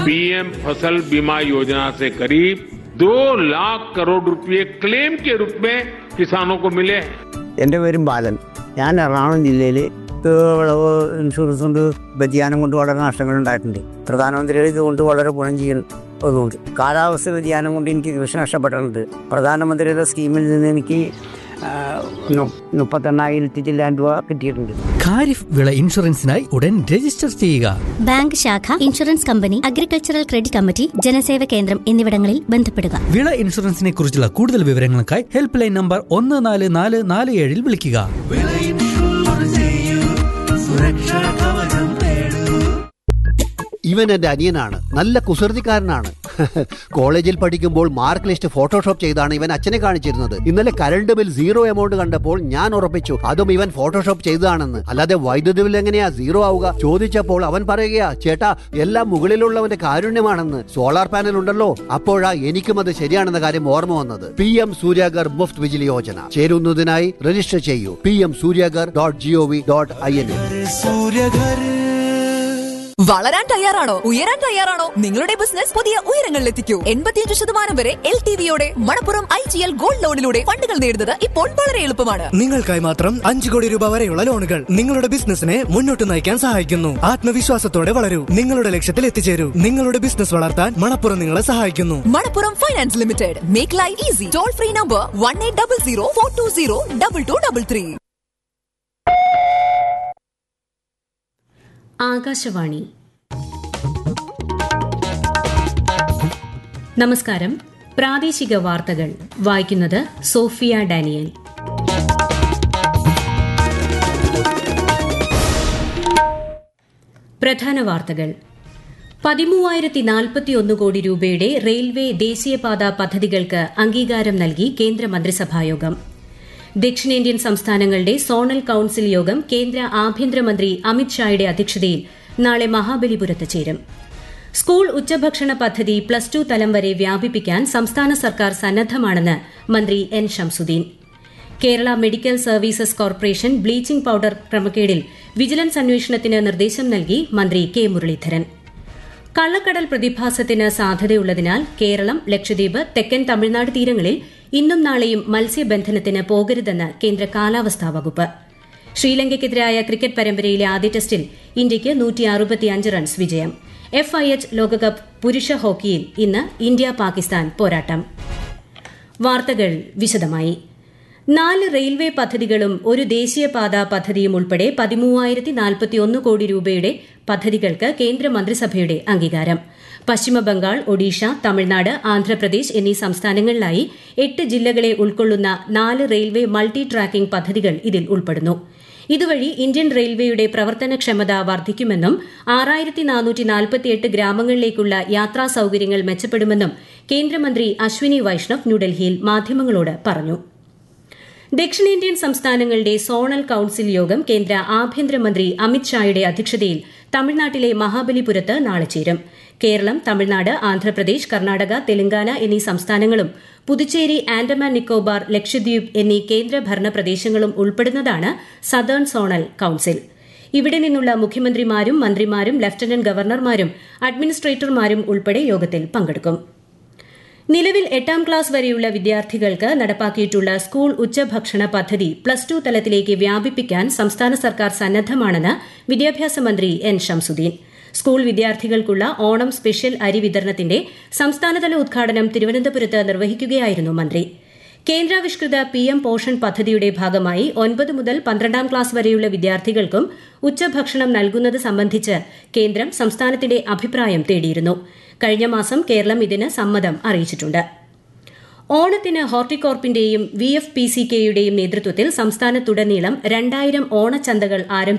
PM फसल बीमा योजना से करीब दो लाख करोड़ रुपए क्लेम के रूप में किसानों को मिले हैं എൻ്റെ പേരും ബാലൻ ഞാൻ എറണാകുളം ജില്ലയിൽ വിളവ് ഇൻഷുറൻസ് കൊണ്ട് വ്യതിയാനം കൊണ്ട് വളരെ നഷ്ടങ്ങൾ ഉണ്ടായിട്ടുണ്ട് പ്രധാനമന്ത്രിയുടെ ഇതുകൊണ്ട് വളരെ ഗുണം ചെയ്യുന്നതുകൊണ്ട് കാലാവസ്ഥ വ്യതിയാനം കൊണ്ട് എനിക്ക് കൃഷി നഷ്ടപ്പെട്ടിട്ടുണ്ട് പ്രധാനമന്ത്രിയുടെ സ്കീമിൽ നിന്ന് എനിക്ക് ആ, നു- മുപ്പത്തെണ്ണായിരത്തി ചില്ലാൻ രൂപ കിട്ടിയിട്ടുണ്ട് ഖാരിഫ് വിള ഇൻഷുറൻസിനായി ഉടൻ രജിസ്റ്റർ ചെയ്യുക ബാങ്ക് ശാഖ insurance company agricultural credit committee Janaseva Kendram എന്നിവിടങ്ങളിൽ ബന്ധപ്പെടുക വിള ഇൻഷുറൻസിനെ കുറിച്ചുള്ള കൂടുതൽ വിവരങ്ങൾക്കായി ഹെൽപ്പ് ലൈൻ നമ്പർ ഒന്ന് നാല് നാല് നാല് ഏഴിൽ വിളിക്കുക ഇവൻ എന്റെ അനിയനാണ് നല്ല കുസൃതിക്കാരനാണ് കോളേജിൽ പഠിക്കുമ്പോൾ മാർക്ക് ലിസ്റ്റ് ഫോട്ടോഷോപ്പ് ചെയ്താണ് ഇവൻ അച്ഛനെ കാണിച്ചിരുന്നത് ഇന്നലെ കറണ്ട് ബിൽ സീറോ എമൗണ്ട് കണ്ടപ്പോൾ ഞാൻ ഉറപ്പിച്ചു അതും ഇവൻ ഫോട്ടോഷോപ്പ് ചെയ്തതാണെന്ന് അല്ലാതെ വൈദ്യുതി ബിൽ എങ്ങനെയാ സീറോ ആവുക ചോദിച്ചപ്പോൾ അവൻ പറയുകയാ ചേട്ടാ എല്ലാം മുകളിലുള്ളവന്റെ കാരുണ്യമാണെന്ന് സോളാർ പാനൽ ഉണ്ടല്ലോ അപ്പോഴാ എനിക്കും അത് ശരിയാണെന്ന കാര്യം ഓർമ്മ വന്നത് പി എം സൂര്യാഗർ മുഫ്ത് വിജിലി യോജന ചേരുന്നതിനായി രജിസ്റ്റർ ചെയ്യൂ P M Suryaghar dot G O V dot I N വളരാൻ തയ്യാറാണോ ഉയരാൻ തയ്യാറാണോ നിങ്ങളുടെ ബിസിനസ് പുതിയ ഉയരങ്ങളിലെത്തിക്കൂ എൺപത്തിയഞ്ച് ശതമാനം വരെ എൽ ടി വിയോടെ Manappuram I G L gold ലോണിലൂടെ ഫണ്ടുകൾ നേടുന്നത് ഇപ്പോൾ വളരെ എളുപ്പമാണ് നിങ്ങൾക്കായി മാത്രം അഞ്ചു കോടി രൂപ വരെയുള്ള ലോണുകൾ നിങ്ങളുടെ ബിസിനസിനെ മുന്നോട്ട് നയിക്കാൻ സഹായിക്കുന്നു ആത്മവിശ്വാസത്തോടെ വളരൂ നിങ്ങളുടെ ലക്ഷ്യത്തിൽ എത്തിച്ചേരൂ നിങ്ങളുടെ ബിസിനസ് വളർത്താൻ മണപ്പുറം നിങ്ങളെ സഹായിക്കുന്നു Manappuram finance limited make life easy toll free number one eight double zero four two zero double two double three Akashvani നമസ്കാരം പ്രാദേശിക വാർത്തകൾ വായിക്കുന്നത് സോഫിയ ഡാനിയൽ പ്രധാന വാർത്തകൾ പതിമൂവായിരത്തി നാൽപ്പത്തിയൊന്ന് കോടി രൂപയുടെ റെയിൽവേ ദേശീയപാത പദ്ധതികൾക്ക് അംഗീകാരം നൽകി കേന്ദ്ര മന്ത്രിസഭായോഗം ദക്ഷിണേന്ത്യൻ സംസ്ഥാനങ്ങളുടെ സോണൽ കൌൺസിൽ യോഗം കേന്ദ്ര ആഭ്യന്തരമന്ത്രി അമിത് ഷായുടെ അധ്യക്ഷതയിൽ നാളെ മഹാബലിപുരത്ത് ചേരും സ്കൂൾ ഉച്ചഭക്ഷണ പദ്ധതി പ്ലസ് ടു തലം വരെ വ്യാപിപ്പിക്കാൻ സംസ്ഥാന സർക്കാർ സന്നദ്ധമാണെന്ന് മന്ത്രി N Shamsuddin Kerala medical services corporation bleaching powder ക്രമക്കേടിൽ വിജിലൻസ് അന്വേഷണത്തിന് നിർദ്ദേശം നൽകി മന്ത്രി കെ മുരളീധരൻ കള്ളക്കടൽ പ്രതിഭാസത്തിന് സാധ്യതയുള്ളതിനാൽ കേരളം ലക്ഷദ്വീപ് തെക്കൻ തമിഴ്നാട് തീരങ്ങളിൽ ഇന്നും നാളെയും മത്സ്യബന്ധനത്തിന് പോകരുതെന്ന് കേന്ദ്ര കാലാവസ്ഥാ വകുപ്പ് ശ്രീലങ്കയ്ക്കെതിരായ ക്രിക്കറ്റ് പരമ്പരയിലെ ആദ്യ ടെസ്റ്റിൽ ഇന്ത്യയ്ക്ക് റൺസ് വിജയം എഫ് ഐ എച്ച് ലോകകപ്പ് പുരുഷ ഹോക്കിയിൽ ഇന്ന് ഇന്ത്യ പാകിസ്ഥാൻ പോരാട്ടം വാർത്തകൾ വിശദമായി നാല് റെയിൽവേ പദ്ധതികളും ഒരു ദേശീയപാത പദ്ധതിയും ഉൾപ്പെടെ പതിമൂവായിരത്തി നാൽപ്പത്തിയൊന്ന് കോടി രൂപയുടെ പദ്ധതികൾക്ക് കേന്ദ്ര മന്ത്രിസഭയുടെ അംഗീകാരം പശ്ചിമബംഗാൾ ഒഡീഷ തമിഴ്നാട് ആന്ധ്രാപ്രദേശ് എന്നീ സംസ്ഥാനങ്ങളിലായി എട്ട് ജില്ലകളെ ഉൾക്കൊള്ളുന്ന നാല് റെയിൽവേ മൾട്ടി ട്രാക്കിംഗ് പദ്ധതികൾ ഇതിൽ ഉൾപ്പെടുന്നു ഇതുവഴി ഇന്ത്യൻ റെയിൽവേയുടെ പ്രവർത്തനക്ഷമത വർദ്ധിക്കുമെന്നും ആറായിരത്തി നാനൂറ്റി നാൽപ്പത്തിയെട്ട് ഗ്രാമങ്ങളിലേക്കുള്ള യാത്രാ സൌകര്യങ്ങൾ മെച്ചപ്പെടുമെന്നും കേന്ദ്രമന്ത്രി അശ്വിനി വൈഷ്ണവ് ന്യൂഡൽഹിയിൽ മാധ്യമങ്ങളോട് പറഞ്ഞു ദക്ഷിണേന്ത്യൻ സംസ്ഥാനങ്ങളുടെ സോണൽ കൌൺസിൽ യോഗം കേന്ദ്ര ആഭ്യന്തരമന്ത്രി അമിത് ഷായുടെ അധ്യക്ഷതയിൽ തമിഴ്നാട്ടിലെ മഹാബലിപുരത്ത് നാളെ ചേരും കേരളം തമിഴ്നാട് ആന്ധ്രാപ്രദേശ് കർണാടക തെലങ്കാന എന്നീ സംസ്ഥാനങ്ങളും പുതുച്ചേരി ആൻഡമാൻ നിക്കോബാർ ലക്ഷദ്വീപ് എന്നീ കേന്ദ്രഭരണ പ്രദേശങ്ങളും ഉൾപ്പെടുന്നതാണ് സദേൺ സോണൽ കൌൺസിൽ ഇവിടെ നിന്നുള്ള മുഖ്യമന്ത്രിമാരും മന്ത്രിമാരും ലഫ്റ്റനന്റ് ഗവർണർമാരും അഡ്മിനിസ്ട്രേറ്റർമാരും ഉൾപ്പെടെ യോഗത്തിൽ പങ്കെടുക്കും നിലവിൽ എട്ടാം ക്ലാസ് വരെയുള്ള വിദ്യാർത്ഥികൾക്ക് നടപ്പാക്കിയിട്ടുള്ള സ്കൂൾ ഉച്ചഭക്ഷണ പദ്ധതി പ്ലസ് ടു തലത്തിലേക്ക് വ്യാപിപ്പിക്കാൻ സംസ്ഥാന സർക്കാർ സന്നദ്ധമാണെന്ന് വിദ്യാഭ്യാസ മന്ത്രി എൻ ഷംസുദ്ദീൻ സ്കൂൾ വിദ്യാർത്ഥികൾക്കുള്ള ഓണം സ്പെഷ്യൽ അരി വിതരണത്തിന്റെ സംസ്ഥാനതല ഉദ്ഘാടനം തിരുവനന്തപുരത്ത് നിർവഹിക്കുകയായിരുന്നു മന്ത്രി കേന്ദ്രാവിഷ്കൃത പി എം പോഷൺ പദ്ധതിയുടെ ഭാഗമായി ഒൻപത് മുതൽ പന്ത്രണ്ടാം ക്ലാസ് വരെയുള്ള വിദ്യാർത്ഥികൾക്കും ഉച്ചഭക്ഷണം നൽകുന്നത് സംബന്ധിച്ച് കേന്ദ്രം സംസ്ഥാനത്തിന്റെ അഭിപ്രായം തേടിയിരുന്നു കഴിഞ്ഞ മാസം കേരളം ഇതിന് സമ്മതം അറിയിച്ചിട്ടുണ്ട് ഓണത്തിന് ഹോർട്ടികോർപ്പിന്റെയും വി എഫ് പി സി കെയുടെയും നേതൃത്വത്തിൽ സംസ്ഥാനത്തുടനീളം രണ്ടായിരം ഓണച്ചന്തകൾ ആരംഭിച്ചു